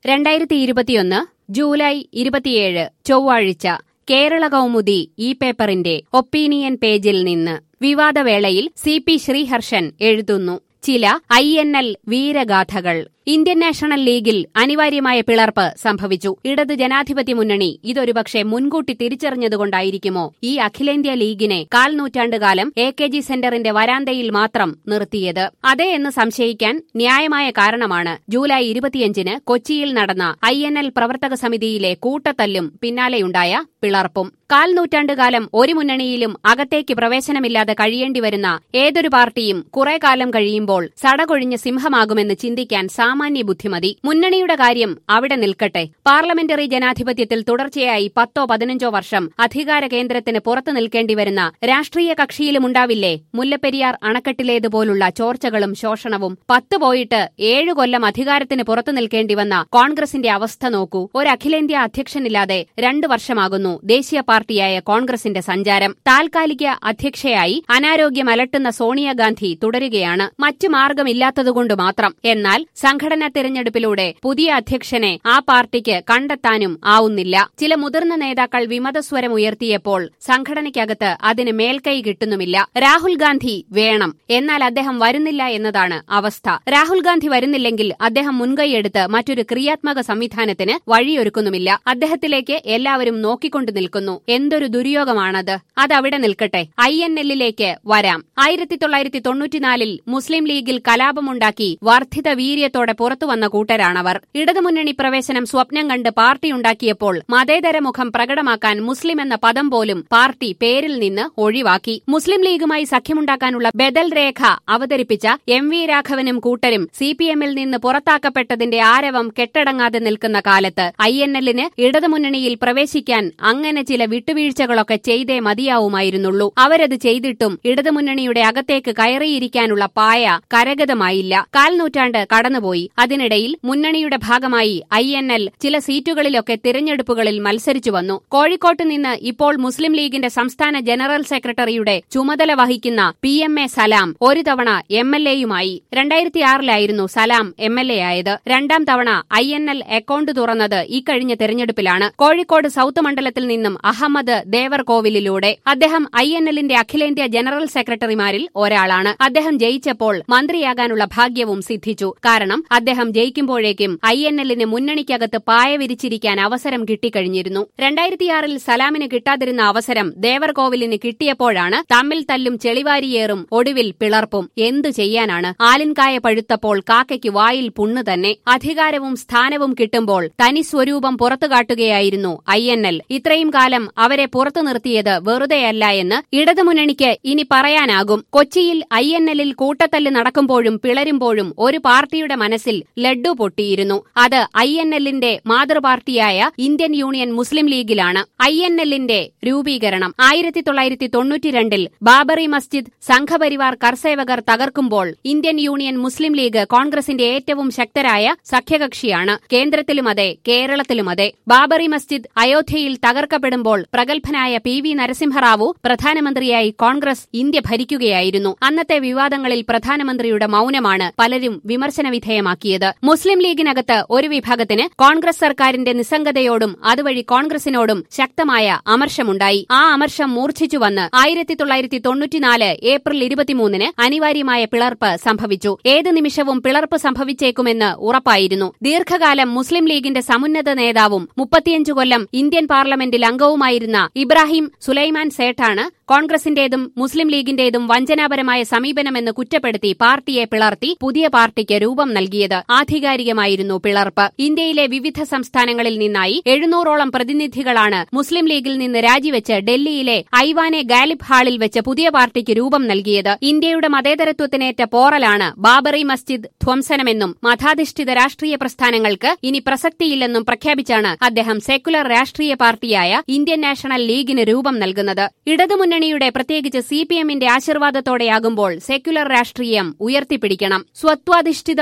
രണ്ടായിരത്തി ഇരുപത്തിയൊന്ന് ജൂലൈ ഇരുപത്തിയേഴ് ചൊവ്വാഴ്ച കേരള കൗമുദി ഈ പേപ്പറിന്റെ ഒപ്പീനിയൻ പേജിൽ നിന്ന് വിവാദവേളയിൽ സി പി ശ്രീഹർഷൻ എഴുതുന്നു ചില ഐ എൻ എൽ വീരഗാഥകൾ ഇന്ത്യൻ നാഷണൽ ലീഗിൽ അനിവാര്യമായ പിളർപ്പ് സംഭവിച്ചു ഇടത് ജനാധിപത്യ മുന്നണി ഇതൊരുപക്ഷെ മുൻകൂട്ടി തിരിച്ചറിഞ്ഞതുകൊണ്ടായിരിക്കുമോ ഈ അഖിലേന്ത്യാ ലീഗിനെ കാൽ നൂറ്റാണ്ടുകാലം എ കെ ജി സെന്ററിന്റെ വരാന്തയിൽ മാത്രം നിർത്തിയത് അതേ എന്ന് സംശയിക്കാൻ ന്യായമായ കാരണമാണ് ജൂലൈ ഇരുപത്തിയഞ്ചിന് കൊച്ചിയിൽ നടന്ന ഐ എൻ എൽ പ്രവർത്തക സമിതിയിലെ കൂട്ടത്തല്ലും പിന്നാലെയുണ്ടായ പിളർപ്പും കാൽ നൂറ്റാണ്ടുകാലം ഒരു മുന്നണിയിലും അകത്തേക്ക് പ്രവേശനമില്ലാതെ കഴിയേണ്ടിവരുന്ന ഏതൊരു പാർട്ടിയും കുറെ കാലം കഴിയുമ്പോൾ സടകൊഴിഞ്ഞ സിംഹമാകുമെന്ന് ചിന്തിക്കാൻ സാമാന്യ ബുദ്ധിമതി മുന്നണിയുടെ കാര്യം അവിടെ നിൽക്കട്ടെ പാർലമെന്ററി ജനാധിപത്യത്തിൽ തുടർച്ചയായി പത്തോ പതിനഞ്ചോ വർഷം അധികാര കേന്ദ്രത്തിന് പുറത്തു നിൽക്കേണ്ടിവരുന്ന രാഷ്ട്രീയ കക്ഷിയിലുമുണ്ടാവില്ലേ മുല്ലപ്പെരിയാർ അണക്കെട്ടിലേതുപോലുള്ള ചോർച്ചകളും ശോഷണവും പത്ത് പോയിട്ട് ഏഴു കൊല്ലം അധികാരത്തിന് പുറത്തു നിൽക്കേണ്ടി വന്ന കോൺഗ്രസിന്റെ അവസ്ഥ നോക്കൂ ഒരു അഖിലേന്ത്യാ അധ്യക്ഷനില്ലാതെ രണ്ടു വർഷമാകുന്നു ദേശീയ പാർട്ടിയായ കോൺഗ്രസിന്റെ സഞ്ചാരം താൽക്കാലിക അധ്യക്ഷയായി അനാരോഗ്യം അലട്ടുന്ന സോണിയാഗാന്ധി തുടരുകയാണ് മറ്റു മാർഗമില്ലാത്തതുകൊണ്ട് മാത്രം എന്നാൽ സംഘടനാ തിരഞ്ഞെടുപ്പിലൂടെ പുതിയ അധ്യക്ഷനെ ആ പാർട്ടിക്ക് കണ്ടെത്താനും ആവുന്നില്ല ചില മുതിർന്ന നേതാക്കൾ വിമതസ്വരം ഉയർത്തിയപ്പോൾ സംഘടനയ്ക്കകത്ത് അതിന് മേൽക്കൈ കിട്ടുന്നുമില്ല രാഹുൽ ഗാന്ധി വേണം എന്നാൽ അദ്ദേഹം വരുന്നില്ല എന്നതാണ് അവസ്ഥ രാഹുൽ ഗാന്ധി വരുന്നില്ലെങ്കിൽ അദ്ദേഹം മുൻകൈയെടുത്ത് മറ്റൊരു ക്രിയാത്മക സംവിധാനത്തിന് വഴിയൊരുക്കുന്നുമില്ല അദ്ദേഹത്തിലേക്ക് എല്ലാവരും നോക്കിക്കൊണ്ടു നിൽക്കുന്നു എന്തൊരു ദുര്യോഗമാണത് അതവിടെ നിൽക്കട്ടെ ഐ എൻ എല്ലിലേക്ക് വരാം ആയിരത്തി തൊള്ളായിരത്തി തൊണ്ണൂറ്റിനാലിൽ മുസ്ലിം ലീഗിൽ കലാപമുണ്ടാക്കി വർദ്ധിത വീര്യത്തോടെ പുറത്തുവന്ന കൂട്ടരാണവർ ഇടതുമുന്നണി പ്രവേശനം സ്വപ്നം കണ്ട് പാർട്ടിയുണ്ടാക്കിയപ്പോൾ മതേതര മുഖം പ്രകടമാക്കാൻ മുസ്ലിം എന്ന പദം പോലും പാർട്ടി പേരിൽ നിന്ന് ഒഴിവാക്കി മുസ്ലിം ലീഗുമായി സഖ്യമുണ്ടാക്കാനുള്ള ബദൽ രേഖ അവതരിപ്പിച്ച എം വി രാഘവനും കൂട്ടരും സി പി എമ്മിൽ നിന്ന് പുറത്താക്കപ്പെട്ടതിന്റെ ആരവം കെട്ടടങ്ങാതെ നിൽക്കുന്ന കാലത്ത് ഐ എൻ എല്ലിന് ഇടതുമുന്നണിയിൽ പ്രവേശിക്കാൻ അങ്ങനെ ചില വിട്ടുവീഴ്ചകളൊക്കെ ചെയ്തേ മതിയാവുമായിരുന്നുള്ളൂ അവരത് ചെയ്തിട്ടും ഇടതുമുന്നണിയുടെ അകത്തേക്ക് കയറിയിരിക്കാനുള്ള പായ കരഗതമായില്ല കാൽനൂറ്റാണ്ട് കടന്നുപോയി അതിനിടയിൽ മുന്നണിയുടെ ഭാഗമായി ഐ എൻ എൽ ചില സീറ്റുകളിലൊക്കെ തിരഞ്ഞെടുപ്പുകളിൽ മത്സരിച്ചു വന്നു കോഴിക്കോട്ട് നിന്ന് ഇപ്പോൾ മുസ്ലിം ലീഗിന്റെ സംസ്ഥാന ജനറൽ സെക്രട്ടറിയുടെ ചുമതല വഹിക്കുന്ന പി എം എ സലാം ഒരു തവണ എം എൽ എയുമായി രണ്ടായിരത്തിയാറിലായിരുന്നു സലാം എം എൽ എ ആയത് രണ്ടാം തവണ ഐ എൻ എൽ അക്കൌണ്ട് തുറന്നത് ഇക്കഴിഞ്ഞ തെരഞ്ഞെടുപ്പിലാണ് കോഴിക്കോട് സൌത്ത് മണ്ഡലത്തിൽ നിന്നും അഹമ്മദ് ദേവർകോവിലിലൂടെ അദ്ദേഹം ഐ എൻ എല്ലിന്റെ അഖിലേന്ത്യാ ജനറൽ സെക്രട്ടറിമാരിൽ ഒരാളാണ് അദ്ദേഹം ജയിച്ചപ്പോൾ മന്ത്രിയാകാനുള്ള ഭാഗ്യവും സിദ്ധിച്ചു കാരണം അദ്ദേഹം ജയിക്കുമ്പോഴേക്കും ഐ എൻ എല്ലിന് മുന്നണിക്കകത്ത് പായ വിരിച്ചിരിക്കാൻ അവസരം കിട്ടിക്കഴിഞ്ഞിരുന്നു രണ്ടായിരത്തിയാറിൽ സലാമിന് കിട്ടാതിരുന്ന അവസരം ദേവർകോവിലിന് കിട്ടിയപ്പോഴാണ് തമ്മിൽ തല്ലും ചെളിവാരിയേറും ഒടുവിൽ പിളർപ്പും എന്തു ചെയ്യാനാണ് ആലിൻകായ പഴുത്തപ്പോൾ കാക്കയ്ക്ക് വായിൽ പുണ്ണ് തന്നെ അധികാരവും സ്ഥാനവും കിട്ടുമ്പോൾ തനി സ്വരൂപം പുറത്തുകാട്ടുകയായിരുന്നു ഐ എൻ എൽ ഇത്രയും കാലം അവരെ പുറത്തു നിർത്തിയത് വെറുതെയല്ല എന്ന് ഇടതുമുന്നണിക്ക് ഇനി പറയാനാകും കൊച്ചിയിൽ ഐ എൻ എല്ലിൽ കൂട്ടത്തല്ല് നടക്കുമ്പോഴും പിളരുമ്പോഴും ഒരു പാർട്ടിയുടെ മനസ്സിൽ ലഡ്ഡു പൊട്ടിയിരുന്നു അത് ഐ എൻ എല്ലിന്റെ മാതൃപാർട്ടിയായ ഇന്ത്യൻ യൂണിയൻ മുസ്ലിം ലീഗിലാണ് ഐ എൻ എല്ലിന്റെ രൂപീകരണം ആയിരത്തി തൊള്ളായിരത്തി തൊണ്ണൂറ്റിരണ്ടിൽ ബാബറി മസ്ജിദ് സംഘപരിവാർ കർസേവകർ തകർക്കുമ്പോൾ ഇന്ത്യൻ യൂണിയൻ മുസ്ലിം ലീഗ് കോൺഗ്രസിന്റെ ഏറ്റവും ശക്തരായ സഖ്യകക്ഷിയാണ് കേന്ദ്രത്തിലും അതെ കേരളത്തിലും അതെ ബാബറി മസ്ജിദ് അയോധ്യയിൽ തകർക്കപ്പെടുമ്പോൾ പ്രഗത്ഭനായ പി വി നരസിംഹറാവു പ്രധാനമന്ത്രിയായി കോൺഗ്രസ് ഇന്ത്യ ഭരിക്കുകയായിരുന്നു അന്നത്തെ വിവാദങ്ങളിൽ പ്രധാനമന്ത്രിയുടെ മൌനമാണ് പലരും വിമർശന വിധേയമാക്കിയത് മുസ്ലിം ലീഗിനകത്ത് ഒരു വിഭാഗത്തിന് കോൺഗ്രസ് സർക്കാരിന്റെ നിസ്സംഗതയോടും അതുവഴി കോൺഗ്രസിനോടും ശക്തമായ അമർഷമുണ്ടായി ആ അമർഷം മൂർച്ഛിച്ചു വന്ന് ആയിരത്തി തൊള്ളായിരത്തി തൊണ്ണൂറ്റിനാല് ഏപ്രിൽ ഇരുപത്തിമൂന്നിന് അനിവാര്യമായ പിളർപ്പ് സംഭവിച്ചു ഏത് നിമിഷവും പിളർപ്പ് സംഭവിച്ചേക്കുമെന്ന് ഉറപ്പായിരുന്നു ദീർഘകാലം മുസ്ലിം ലീഗിന്റെ സമുന്നത നേതാവും മുപ്പത്തിയഞ്ചു കൊല്ലം ഇന്ത്യൻ പാർലമെന്റിൽ അംഗവുമായിരുന്ന ഇബ്രാഹിം സുലൈമാൻ സേഠാണ് കോൺഗ്രസിന്റേതും മുസ്ലിം ലീഗിന്റേതും വഞ്ചനാപരമായ സമീപനമെന്ന് കുറ്റപ്പെടുത്തി പാർട്ടിയെ പിളർത്തി പുതിയ പാർട്ടിക്ക് രൂപം നൽകിയത് ആധികാരികമായിരുന്നു പിളർപ്പ് ഇന്ത്യയിലെ വിവിധ സംസ്ഥാനങ്ങളിൽ നിന്നായി എഴുന്നൂറോളം പ്രതിനിധികളാണ് മുസ്ലിം ലീഗിൽ നിന്ന് രാജിവെച്ച് ഡൽഹിയിലെ ഐവാനെ ഗാലിബ് ഹാളിൽ വെച്ച് പുതിയ പാർട്ടിക്ക് രൂപം നൽകിയത് ഇന്ത്യയുടെ മതേതരത്വത്തിനേറ്റ പോറലാണ് ബാബറി മസ്ജിദ് ധ്വംസനമെന്നും മതാധിഷ്ഠിത രാഷ്ട്രീയ പ്രസ്ഥാനങ്ങൾക്ക് ഇനി പ്രസക്തിയില്ലെന്നും പ്രഖ്യാപിച്ചാണ് അദ്ദേഹം സെക്കുലർ രാഷ്ട്രീയ പാർട്ടിയായ ഇന്ത്യൻ നാഷണൽ ലീഗിന് രൂപം നൽകുന്നത് ഇടതുമുന്നണിയുടെ പ്രത്യേകിച്ച് സി പി എമ്മിന്റെ ആശീർവാദത്തോടെയാകുമ്പോൾ സെക്യുലർ രാഷ്ട്രീയം ഉയർത്തിപ്പിടിക്കണം സ്വത്വാധിഷ്ഠിതമായ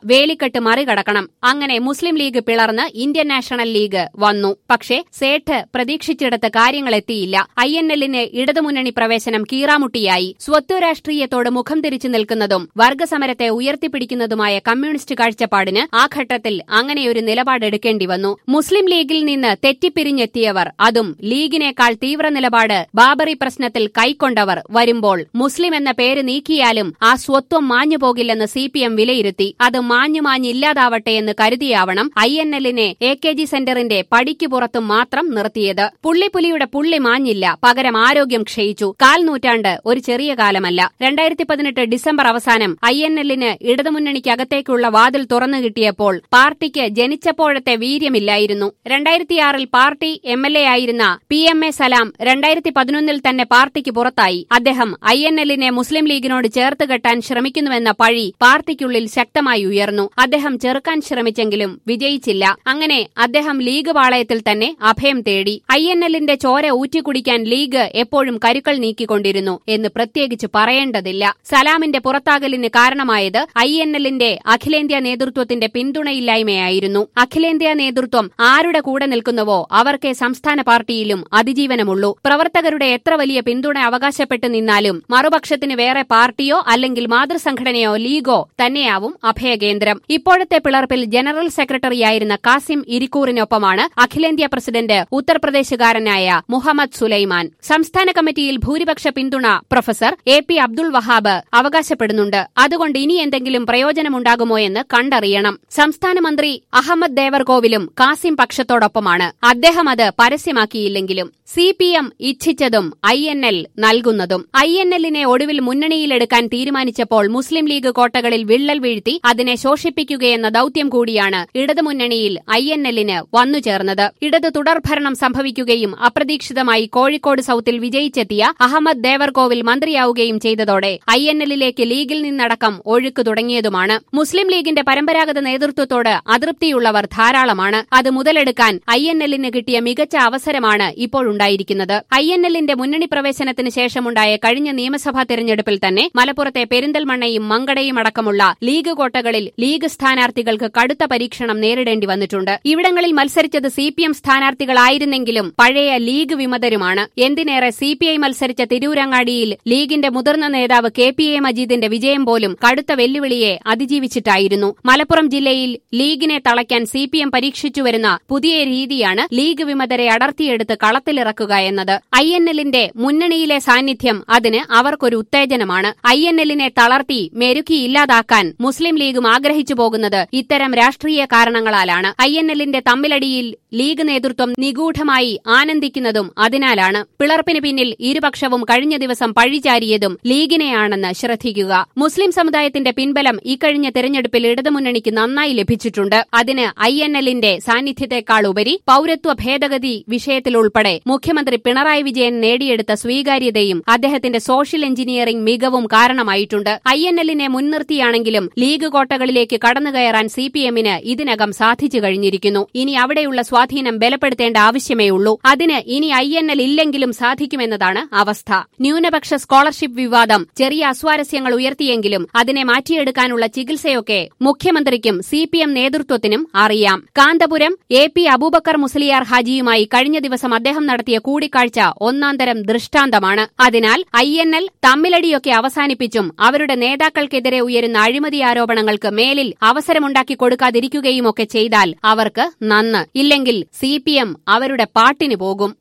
വേലിക്കെട്ട് മറികടക്കണം അങ്ങനെ മുസ്ലിം ലീഗ് പിളർന്ന് ഇന്ത്യൻ നാഷണൽ ലീഗ് വന്നു പക്ഷേ സേഠ് പ്രതീക്ഷിച്ചിടത്ത് കാര്യങ്ങൾ എത്തിയില്ല ഐ എൻ എല്ലിന് ഇടതുമുന്നണി പ്രവേശനം കീറാമുട്ടിയായി സ്വത്വ രാഷ്ട്രീയത്തോട് മുഖം തിരിച്ചു നിൽക്കുന്നതും വർഗസമരത്തെ ഉയർത്തിപ്പിടിക്കുന്നതുമായ കമ്മ്യൂണിസ്റ്റ് കാഴ്ചപ്പാടിന് ആ ഘട്ടത്തിൽ അങ്ങനെയൊരു നിലപാടെടുക്കേണ്ടി വന്നു മുസ്ലിം ലീഗിൽ നിന്ന് തെറ്റിപ്പിരിഞ്ഞെത്തിയവർ അതും ലീഗിനേക്കാൾ തീവ്ര നിലപാട് ബാബറി പ്രശ്നത്തിൽ കൈക്കൊണ്ടവർ വരുമ്പോൾ മുസ്ലിം എന്ന പേര് നീക്കിയാലും ആ സ്വത്വം മാഞ്ഞു പോകില്ലെന്ന് സി പി എം വിലയിരുത്തി അത് മാഞ്ഞു മാഞ്ഞില്ലാതാവട്ടെ എന്ന് കരുതിയാവണം ഐ എൻ എല്ലിനെ എ കെ ജി സെന്ററിന്റെ പടിക്ക് പുറത്തും മാത്രം നിർത്തിയത് പുള്ളിപ്പുലിയുടെ പുള്ളി മാഞ്ഞില്ല പകരം ആരോഗ്യം ക്ഷയിച്ചു കാൽ നൂറ്റാണ്ട് ഒരു ചെറിയ കാലമല്ല രണ്ടായിരത്തി പതിനെട്ട് ഡിസംബർ അവസാനം ഐ എൻ എല്ലിന് ഇടതുമുന്നണിക്കകത്തേക്കുള്ള വാതിൽ തുറന്നു കിട്ടിയപ്പോൾ പാർട്ടിക്ക് ജനിച്ചപ്പോഴത്തെ വീര്യമില്ലായിരുന്നു രണ്ടായിരത്തിയാറിൽ പാർട്ടി എം എൽ എ ആയിരുന്ന പി എം എ സലാം രണ്ടായിരത്തി പതിനൊന്നിൽ തന്നെ പാർട്ടിക്ക് പുറത്തായി അദ്ദേഹം ഐ എൻ എല്ലിനെ മുസ്ലിം ലീഗിനോട് ചേർത്ത് കെട്ടാൻ ശ്രമിക്കുന്നുവെന്ന പഴി പാർട്ടിക്കുള്ളിൽ ശക്തമായി ഉയർന്നു അദ്ദേഹം ചെറുക്കാൻ ശ്രമിച്ചെങ്കിലും വിജയിച്ചില്ല അങ്ങനെ അദ്ദേഹം ലീഗ് പാളയത്തിൽ തന്നെ അഭയം തേടി ഐ എൻ എല്ലിന്റെ ചോര ഊറ്റിക്കുടിക്കാൻ ലീഗ് എപ്പോഴും കരുക്കൾ നീക്കിക്കൊണ്ടിരുന്നു എന്ന് പ്രത്യേകിച്ച് പറയേണ്ടതില്ല സലാമിന്റെ പുറത്താകലിന് കാരണമായത് ഐ എൻ എല്ലിന്റെ അഖിലേന്ത്യാ നേതൃത്വത്തിന്റെ പിന്തുണയില്ലായ്മയായിരുന്നു അഖിലേന്ത്യാ നേതൃത്വം ആരുടെ കൂടെ നിൽക്കുന്നുവോ അവർക്കേ സംസ്ഥാന പാർട്ടിയിലും അതിജീവനമുള്ളൂ പ്രവർത്തകരുടെ എത്ര വലിയ പിന്തുണ അവകാശപ്പെട്ടു നിന്നാലും മറുപക്ഷത്തിന് വേറെ പാർട്ടിയോ അല്ലെങ്കിൽ മാതൃസംഘടനയോ ലീഗോ തന്നെയാവും അഭയകേന്ദ്രം ഇപ്പോഴത്തെ പിളർപ്പിൽ ജനറൽ സെക്രട്ടറിയായിരുന്ന കാസിം ഇരിക്കൂറിനൊപ്പമാണ് അഖിലേന്ത്യാ പ്രസിഡന്റ് ഉത്തർപ്രദേശുകാരനായ മുഹമ്മദ് സുലൈമാൻ സംസ്ഥാന കമ്മിറ്റിയിൽ ഭൂരിപക്ഷ പിന്തുണ professor A P Abdul Wahab അവകാശപ്പെടുന്നുണ്ട് അതുകൊണ്ട് ഇനി എന്തെങ്കിലും പ്രയോജനമുണ്ടാകുമോ എന്ന് കണ്ടറിയണം സംസ്ഥാന മന്ത്രി അഹമ്മദ് ദേവർകോവിലും കാസിം പക്ഷത്തോടൊപ്പമാണ് അദ്ദേഹം അത് പരസ്യമാക്കിയില്ലെങ്കിലും സി പി എം ഇച്ഛിച്ചതും ഐ എൻ എൽ നൽകുന്നതും ഐ എൻ എല്ലിനെ ഒടുവിൽ മുന്നണിയിലെടുക്കാൻ തീരുമാനിച്ചപ്പോൾ മുസ്ലിം ലീഗ് കോട്ടകളിൽ വിള്ളൽ വീഴ്ത്തി അതിനെ ശോഷിപ്പിക്കുകയെന്ന ദൌത്യം കൂടിയാണ് ഇടതുമുന്നണിയിൽ ഐ എൻ എല്ലിന് വന്നുചേർന്നത് ഇടത് തുടർഭരണം സംഭവിക്കുകയും അപ്രതീക്ഷിതമായി കോഴിക്കോട് സൌത്തിൽ വിജയിച്ചെത്തിയ അഹമ്മദ് ദേവർകോവിൽ മന്ത്രിയാവുകയും ചെയ്തതോടെ ഐ എൻ എല്ലിലേക്ക് ലീഗിൽ നിന്നടക്കം ഒഴുക്ക് തുടങ്ങിയതുമാണ് മുസ്ലിം ലീഗിന്റെ പരമ്പരാഗത നേതൃത്വത്തോട് അതൃപ്തിയുള്ളവർ ധാരാളമാണ് അത് മുതലെടുക്കാൻ ഐ എൻ എല്ലിന് കിട്ടിയ മികച്ച അവസരമാണ് ഇപ്പോഴുണ്ടായിരിക്കുന്നത് ഐ എൻ എല്ലിന്റെ മുന്നണി പ്രവേശനത്തിന് ശേഷമുണ്ടായ കഴിഞ്ഞ നിയമസഭാ തെരഞ്ഞെടുപ്പിൽ തന്നെ മലപ്പുറത്തെ പെരിന്തൽമണ്ണയും മങ്കടയും അടക്കമുള്ള ലീഗ് കോട്ടകളിൽ ലീഗ് സ്ഥാനാർത്ഥികൾക്ക് കടുത്ത പരീക്ഷണം നേരിടേണ്ടി വന്നിട്ടുണ്ട് ഇവിടങ്ങളിൽ മത്സരിച്ചത് സി പി എം സ്ഥാനാർത്ഥികളായിരുന്നെങ്കിലും പഴയ ലീഗ് വിമതരുമാണ് എന്തിനേറെ സി പി ഐ മത്സരിച്ച തിരൂരങ്ങാടിയിൽ ലീഗിന്റെ മുതിർന്ന നേതാവ് കെ പി എ മജീദിന്റെ വിജയം പോലും കടുത്ത വെല്ലുവിളിയെ അതിജീവിച്ചിട്ടായിരുന്നു മലപ്പുറം ജില്ലയിൽ ലീഗിനെ തളയ്ക്കാൻ സി പി എം പരീക്ഷിച്ചുവരുന്ന പുതിയ രീതിയാണ് ലീഗ് വിമതരെ അടർത്തിയെടുത്ത് കളത്തിലിറക്കുക എന്നത് ഐ എൻ എല്ലിന്റെ മുന്നണിയിലെ സാന്നിധ്യം അതിന് അവർക്കൊരു ഉത്തേജനമാണ് ഐ എൻ എല്ലിനെ തളർത്തി മെരുക്കിയില്ലാതാക്കാൻ മുസ്ലിം ലീഗും ആഗ്രഹിച്ചു പോകുന്നത് ഇത്തരം രാഷ്ട്രീയ കാരണങ്ങളാലാണ് ഐ എൻ എല്ലിന്റെ തമ്മിലടിയിൽ ലീഗ് നേതൃത്വം നിഗൂഢമായി ആനന്ദിക്കുന്നതും അതിനാലാണ് പിളർപ്പിന് പിന്നിൽ ഇരുപക്ഷവും കഴിഞ്ഞ ദിവസം പഴിചാരിയതും ലീഗിനെയാണെന്ന് ശ്രദ്ധിക്കുക മുസ്ലിം സമുദായത്തിന്റെ പിൻബലം ഇക്കഴിഞ്ഞ തെരഞ്ഞെടുപ്പിൽ ഇടതുമുന്നണിക്ക് നന്നായി ലഭിച്ചിട്ടുണ്ട് അതിന് ഐ എൻ എല്ലിന്റെ സാന്നിധ്യത്തെക്കാളുപരി പൌരത്വ ഭേദഗതി വിഷയത്തിലുൾപ്പെടെ മുഖ്യമന്ത്രി പിണറായി വിജയൻ നേടിയെടുത്ത സ്വീകാര്യതയും അദ്ദേഹത്തിന്റെ സോഷ്യൽ എഞ്ചിനീയറിംഗ് മികവും കാരണമായിട്ടുണ്ട് ഐ എൻ എല്ലിനെ മുൻനിർത്തിയാണെങ്കിലും ലീഗ് കോട്ടകളിലേക്ക് കടന്നുകയറാൻ സി പി എമ്മിന് ഇതിനകം സാധിച്ചു കഴിഞ്ഞിരിക്കുന്നു ഇനി അവിടെയുള്ള സ്വാധീനം ബലപ്പെടുത്തേണ്ട ആവശ്യമേ ഉള്ളൂ അതിന് ഇനി ഐ എൻ എൽ ഇല്ലെങ്കിലും സാധിക്കുമെന്നതാണ് അവസ്ഥ ന്യൂനപക്ഷ സ്കോളർഷിപ്പ് വിവാദം ചെറിയ അസ്വാരസ്യങ്ങൾ ഉയർത്തിയെങ്കിലും അതിനെ മാറ്റിയെടുക്കാനുള്ള ചികിത്സയൊക്കെ മുഖ്യമന്ത്രിക്കും സി പി എം നേതൃത്വത്തിനും അറിയാം കാന്തപുരം എ പി അബൂബക്കർ മുസ്ലിയാർ ഹാജിയുമായി കഴിഞ്ഞ ദിവസം അദ്ദേഹം നടത്തിയ കൂടിക്കാഴ്ച ഒന്നാന്തരം ദൃഷ്ടാന്തമാണ് അതിനാൽ ഐ എൻ എൽ തമ്മിലടിയൊക്കെ അവസാനിപ്പിച്ചും അവരുടെ നേതാക്കൾക്കെതിരെ ഉയരുന്ന അഴിമതി ആരോപണങ്ങൾക്ക് മേലിൽ അവസരമുണ്ടാക്കി കൊടുക്കാതിരിക്കുകയുമൊക്കെ ചെയ്താൽ അവർക്ക് നന്ന് ഇല്ലെങ്കിൽ സി അവരുടെ പാട്ടിന് പോകും